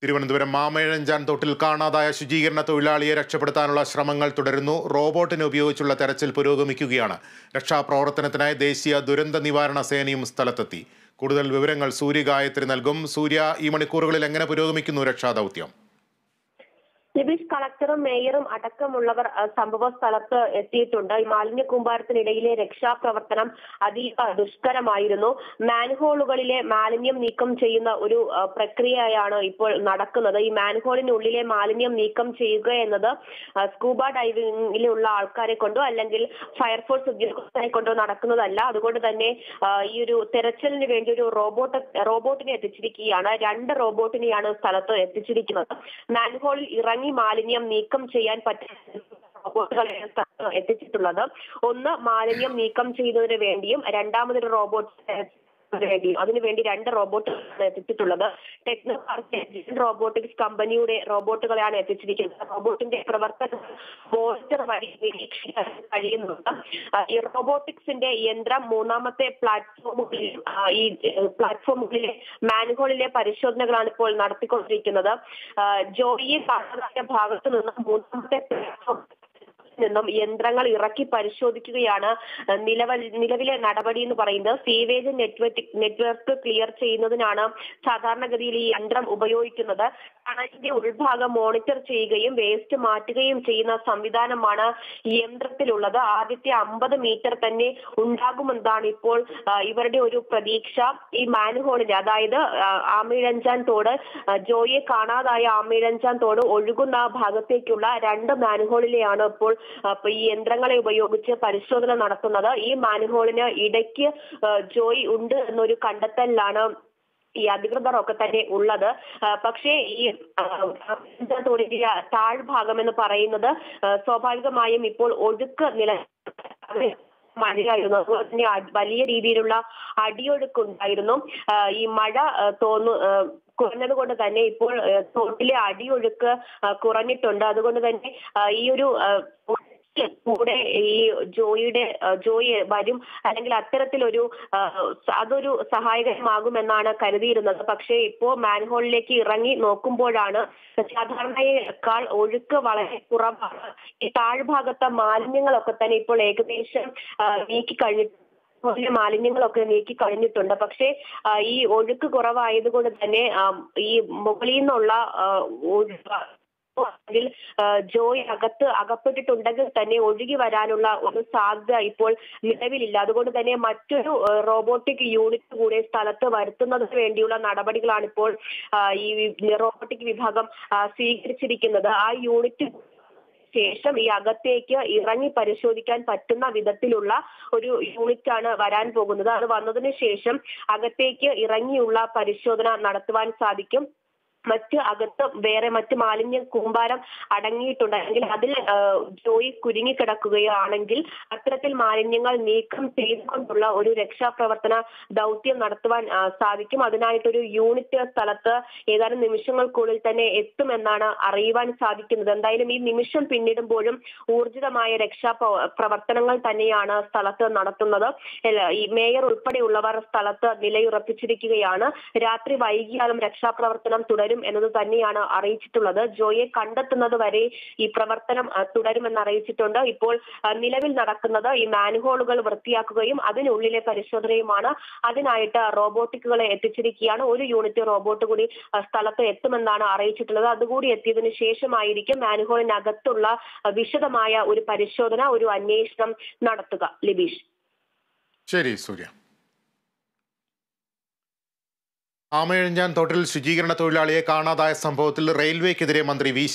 തിരുവനന്തപുരം മാമേഴഞ്ചാൻ തോട്ടിൽ കാണാതായ ശുചീകരണ തൊഴിലാളിയെ രക്ഷപ്പെടുത്താനുള്ള ശ്രമങ്ങൾ തുടരുന്നു റോബോട്ടിനെ ഉപയോഗിച്ചുള്ള തെരച്ചിൽ പുരോഗമിക്കുകയാണ് രക്ഷാപ്രവർത്തനത്തിനായി ദേശീയ ദുരന്ത നിവാരണ സേനയും സ്ഥലത്തെത്തി കൂടുതൽ വിവരങ്ങൾ സൂര്യ ഗായത്രി നൽകും സൂര്യ ഈ മണിക്കൂറുകളിൽ എങ്ങനെ പുരോഗമിക്കുന്നു രക്ഷാദൗത്യം നിബീഷ് കളക്ടറും മേയറും അടക്കമുള്ളവർ അഹ്, സംഭവ സ്ഥലത്ത് എത്തിയിട്ടുണ്ട് ഈ മാലിന്യ കൂമ്പാരത്തിനിടയിലെ രക്ഷാപ്രവർത്തനം അതീവ ദുഷ്കരമായിരുന്നു മാൻഹോളുകളിലെ മാലിന്യം നീക്കം ചെയ്യുന്ന ഒരു അഹ്, പ്രക്രിയയാണ് ഇപ്പോൾ നടക്കുന്നത് ഈ മാൻഹോളിനുള്ളിലെ മാലിന്യം നീക്കം ചെയ്യുക എന്നത് അഹ്, സ്കൂബ ഡൈവിംഗിലുള്ള ആൾക്കാരെ കൊണ്ടോ അല്ലെങ്കിൽ ഫയർഫോഴ്സ് ഉദ്യോഗസ്ഥരെ കൊണ്ടോ നടക്കുന്നതല്ല അതുകൊണ്ട് തന്നെ അഹ്, ഈ ഒരു തെരച്ചിലിന് വേണ്ടി ഒരു റോബോട്ട് റോബോട്ടിനെ എത്തിച്ചിരിക്കുകയാണ് രണ്ട് റോബോട്ടിനെയാണ് സ്ഥലത്ത് എത്തിച്ചിരിക്കുന്നത് മാൻഹോളിൽ ഇറങ്ങി മാലിന്യം നീക്കം ചെയ്യാൻ പറ്റുന്ന റോബോട്ടുകളെയാണ് സ്ഥലത്ത് എത്തിച്ചിട്ടുള്ളത് ഒന്ന് മാലിന്യം നീക്കം ചെയ്യുന്നതിന് വേണ്ടിയും രണ്ടാമതൊരു റോബോട്ട് വേണ്ടിയും അതിനുവേണ്ടി രണ്ട് റോബോട്ടുകളാണ് എത്തിച്ചിട്ടുള്ളത് ടെക്നോ പാർക്ക് റോബോട്ടിക്സ് കമ്പനിയുടെ റോബോട്ടുകളെയാണ് എത്തിച്ചിരിക്കുന്നത് റോബോട്ടിന്റെ പ്രവർത്തനം മോണിറ്റർ വഴി നിരീക്ഷിക്കാൻ കഴിയുന്നുണ്ട് ആ, ഈ റോബോട്ടിക്സിന്റെ യന്ത്രം മൂന്നാമത്തെ പ്ലാറ്റ്ഫോമുകളിൽ ആ, ഈ ഏഹ്, പ്ലാറ്റ്ഫോമുകളിലെ മാനുഹോളിലെ പരിശോധനകളാണ് ഇപ്പോൾ നടത്തിക്കൊണ്ടിരിക്കുന്നത് ആ, ജോയിയെ കാണാതായ ഭാഗത്ത് നിന്ന് മൂന്നാമത്തെ പ്ലാറ്റ്ഫോം നിന്നും യന്ത്രങ്ങൾ ഇറക്കി പരിശോധിക്കുകയാണ് ഏഹ്, നിലവൽ നിലവിലെ നടപടി എന്ന് പറയുന്നത് സീവേജ് നെറ്റ്വർക്ക് നെറ്റ്വർക്ക് ക്ലിയർ ചെയ്യുന്നതിനാണ് സാധാരണഗതിയിൽ ഈ യന്ത്രം ഉപയോഗിക്കുന്നത് ടണലിന്റെ ഉൾഭാഗം മോണിറ്റർ ചെയ്യുകയും വേസ്റ്റ് മാറ്റുകയും ചെയ്യുന്ന സംവിധാനമാണ് ഈ യന്ത്രത്തിലുള്ളത് ആദ്യത്തെ അമ്പത് മീറ്റർ തന്നെ ഉണ്ടാകുമെന്നാണ് ഇപ്പോൾ ആ, ഇവരുടെ ഒരു പ്രതീക്ഷ ഈ മാനുഹോളിന്റെ അതായത് ആ, ആമിഴഞ്ചാൻ തോട് ആ, ജോയിയെ കാണാതായ ആമിഴഞ്ചാൻ തോട് ഒഴുകുന്ന ആ ഭാഗത്തേക്കുള്ള രണ്ട് മാനുഹോളിലെയാണ് ഇപ്പോൾ ആ, ഇപ്പൊ ഈ യന്ത്രങ്ങളെ ഉപയോഗിച്ച് പരിശോധന നടത്തുന്നത് ഈ മാനുഹോളിന് ഇടയ്ക്ക് ആ, ജോയി ഉണ്ട് എന്നൊരു കണ്ടെത്തലിലാണ് ഈ അധികൃതർ ഒക്കെ തന്നെ ഉള്ളത് ആ, പക്ഷേ ഈ ആ, തോടിന്റെ താഴ്ഭാഗം എന്ന് പറയുന്നത് ആ, സ്വാഭാവികമായും ഇപ്പോൾ ഒഴുക്ക് നില മഴയായിരുന്നു അതുപോലെ തന്നെ അ- വലിയ രീതിയിലുള്ള അടിയൊഴുക്കുണ്ടായിരുന്നു ആ, ഈ മഴ ആ, തോന്നു ആ, കുറഞ്ഞത് കൊണ്ട് തന്നെ ഇപ്പോൾ ആ, തോട്ടിലെ അടിയൊഴുക്ക് ആ, കുറഞ്ഞിട്ടുണ്ട് അതുകൊണ്ട് തന്നെ ആ, ഈ ഒരു ആ, ഒഴുക്ക് കൂടെ ഈ ജോയിയുടെ ആ, ജോയി വരും അല്ലെങ്കിൽ അത്തരത്തിലൊരു ആ, സ- അതൊരു സഹായകരമാകുമെന്നാണ് കരുതിയിരുന്നത് പക്ഷേ ഇപ്പോ മാൻഹോളിലേക്ക് ഇറങ്ങി നോക്കുമ്പോഴാണ് സാധാരണയേക്കാൾ ഒഴുക്ക് വളരെ കുറവാണ് ഈ താഴ്ഭാഗത്തെ മാലിന്യങ്ങളൊക്കെ തന്നെ ഇപ്പോൾ ഏകദേശം ആ, നീക്കി കഴിഞ്ഞിട്ടുണ്ട് അതിലെ മാലിന്യങ്ങളൊക്കെ നീക്കി കഴിഞ്ഞിട്ടുണ്ട് പക്ഷേ ആ, ഈ ഒഴുക്ക് കുറവായതുകൊണ്ട് തന്നെ ആ, ഈ മുകളിൽ നിന്നുള്ള ആ, ഒഴു- അതിൽ ആ, ജോയ് അകത്ത് അകപ്പെട്ടിട്ടുണ്ടെങ്കിൽ തന്നെ ഒഴുകി വരാനുള്ള ഒരു സാധ്യത ഇപ്പോൾ നിലവിലില്ല അതുകൊണ്ട് തന്നെ മറ്റൊരു ആ, റോബോട്ടിക് യൂണിറ്റ് കൂടെ സ്ഥലത്ത് വരുത്തുന്നതിന് വേണ്ടിയുള്ള നടപടികളാണ് ഇപ്പോൾ ആ, ഈ വി- റോബോട്ടിക് വിഭാഗം ആ, സ്വീകരിച്ചിരിക്കുന്നത് ആ യൂണിറ്റ് ശേഷം ഈ അകത്തേക്ക് ഇറങ്ങി പരിശോധിക്കാൻ പറ്റുന്ന വിധത്തിലുള്ള ഒരു യൂണിറ്റ് ആണ് വരാൻ പോകുന്നത് അത് വന്നതിന് ശേഷം അകത്തേക്ക് ഇറങ്ങിയുള്ള പരിശോധന നടത്തുവാൻ സാധിക്കും മറ്റ് അകത്ത് വേറെ മറ്റ് മാലിന്യ കൂമ്പാരം അടങ്ങിയിട്ടുണ്ട് അല്ലെങ്കിൽ അതിൽ ആ, ജോയി കുരുങ്ങിക്കിടക്കുകയാണെങ്കിൽ അത്തരത്തിൽ മാലിന്യങ്ങൾ നീക്കം ചെയ്തുകൊണ്ടുള്ള ഒരു രക്ഷാപ്രവർത്തന ദൗത്യം നടത്തുവാൻ ആ, സാധിക്കും അതിനായിട്ടൊരു യൂണിറ്റ് സ്ഥലത്ത് ഏതാനും നിമിഷങ്ങൾക്കുള്ളിൽ തന്നെ എത്തുമെന്നാണ് അറിയുവാൻ സാധിക്കുന്നത് എന്തായാലും ഈ നിമിഷം പിന്നിടുമ്പോഴും ഊർജിതമായ രക്ഷാ പ്രവ- പ്രവർത്തനങ്ങൾ തന്നെയാണ് സ്ഥലത്ത് നടത്തുന്നത് എല്ലാ- ഈ മേയർ ഉൾപ്പെടെയുള്ളവർ സ്ഥലത്ത് നിലയുറപ്പിച്ചിരിക്കുകയാണ് രാത്രി വൈകിയാലും രക്ഷാപ്രവർത്തനം തുടരും എന്നത് തന്നെയാണ് അറിയിച്ചിട്ടുള്ളത് ജോയെ കണ്ടെത്തുന്നത് വരെ ഈ പ്രവർത്തനം ആ, തുടരുമെന്ന് അറിയിച്ചിട്ടുണ്ട് ഇപ്പോൾ ആ, നിലവിൽ നടക്കുന്നത് ഈ മാൻഹോളുകൾ വൃത്തിയാക്കുകയും അതിനുള്ളിലെ പരിശോധനയുമാണ് അതിനായിട്ട് റോബോട്ടിക്കുകളെ എത്തിച്ചിരിക്കുകയാണ് ഒരു യൂണിറ്റ് റോബോട്ട് കൂടി ആ, സ്ഥലത്ത് എത്തുമെന്നാണ് അറിയിച്ചിട്ടുള്ളത് അതുകൂടി എത്തിയതിനു ശേഷമായിരിക്കും മാൻഹോളിനകത്തുള്ള ആ, വിശദമായ ഒരു പരിശോധന ഒരു അന്വേഷണം നടത്തുക ലിബീഷ് ശരി സൂര്യ ആമയിഴഞ്ചാൻ തോട്ടിൽ ശുചീകരണ തൊഴിലാളിയെ കാണാതായ സംഭവത്തിൽ റെയിൽവേക്കെതിരെ മന്ത്രി വി